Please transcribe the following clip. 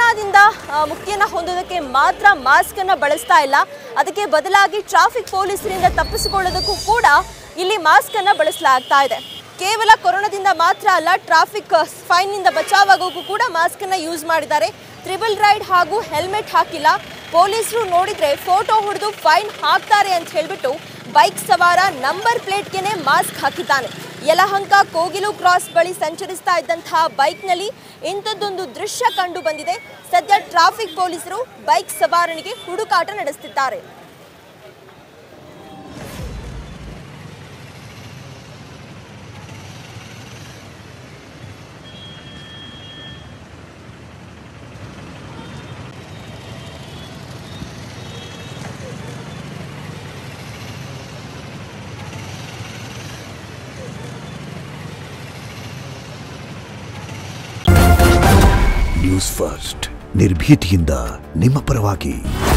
ಕೊರೋನಾದಿಂದ ಆ, ಮುಕ್ತಿಯನ್ನ ಹೊಂದೋದಕ್ಕೆ ಮಾತ್ರ ಮಾಸ್ಕ್ ಅನ್ನ ಬಳಸ್ತಾ ಇಲ್ಲ ಅದಕ್ಕೆ ಬದಲಾಗಿ ಟ್ರಾಫಿಕ್ ಪೊಲೀಸರಿಂದ ತಪ್ಪಿಸಿಕೊಳ್ಳೋದಕ್ಕೂ ಕೂಡ ಇಲ್ಲಿ ಮಾಸ್ಕ್ ಅನ್ನ ಬಳಸಲಾಗ್ತಾ ಇದೆ ಕೇವಲ ಕೊರೋನಾದಿಂದ ಮಾತ್ರ ಅಲ್ಲ ಟ್ರಾಫಿಕ್ ಫೈನ್ನಿಂದ ಬಚಾವಾಗೋಕ್ಕೂ ಕೂಡ ಮಾಸ್ಕ್ ಅನ್ನ ಯೂಸ್ ಮಾಡಿದ್ದಾರೆ ತ್ರಿಬಲ್ ರೈಡ್ ಹಾಗೂ ಹೆಲ್ಮೆಟ್ ಹಾಕಿಲ್ಲ ಪೊಲೀಸರು ನೋಡಿದ್ರೆ ಫೋಟೋ ಹೊಡೆದು ಫೈನ್ ಹಾಕ್ತಾರೆ ಅಂತ ಹೇಳ್ಬಿಟ್ಟು ಬೈಕ್ ಸವಾರ ನಂಬರ್ ಪ್ಲೇಟ್ಗೆನೆ ಮಾಸ್ಕ್ ಹಾಕಿದ್ದಾನೆ ಯಲಹಂಕ ಕೋಗಿಲು ಕ್ರಾಸ್ ಬಳಿ ಸಂಚರಿಸ್ತಾ ಇದ್ದಂತಹ ಬೈಕ್ನಲ್ಲಿ ಇಂಥದ್ದೊಂದು ದೃಶ್ಯ ಕಂಡು ಬಂದಿದೆ ಸದ್ಯ ಟ್ರಾಫಿಕ್ ಪೊಲೀಸರು ಬೈಕ್ ಸವಾರನಿಗೆ ಹುಡುಕಾಟ ನಡೆಸುತ್ತಿದ್ದಾರೆ ನ್ಯೂಸ್ ಫಸ್ಟ್ ನಿರ್ಭೀತಿಯಿಂದ ನಿಮ್ಮ ಪರವಾಗಿ